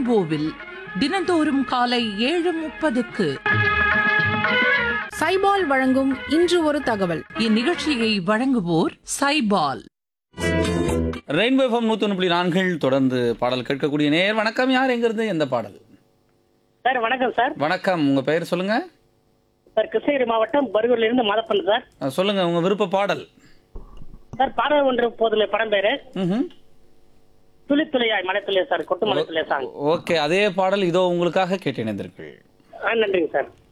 ரெயின்போவில் தினந்தோறும் காலை ஏழு முப்பதுக்கு சைபால் வழங்கும் இன்று ஒரு தகவல் இந்நிகழ்ச்சியை வழங்குவோர் சைபால் ரெயின்போ எஃப்எம் நூற்றி ஒன்று புள்ளி நான்கில் தொடர்ந்து பாடல் கேட்கக்கூடிய நேர் வணக்கம் யார் எங்கிருந்து எந்த பாடல் சார் வணக்கம் சார் வணக்கம் உங்க பெயர் சொல்லுங்க சார் கிருஷ்ணகிரி மாவட்டம் பருகூர்ல இருந்து மாதப்பன் சார் அஹ், சொல்லுங்க உங்க விருப்ப பாடல் சார் பாடல் ஒன்று போதுமே படம் பேரு ம்ஹும். துளி துளியாய் மலை துளியா சார் கொட்டு மலை துளியா சாங் ஓகே அதே பாடல் இதோ உங்களுக்காக கேட்டு இணைந்திருக்கள் ஆ நன்றிங்க சார்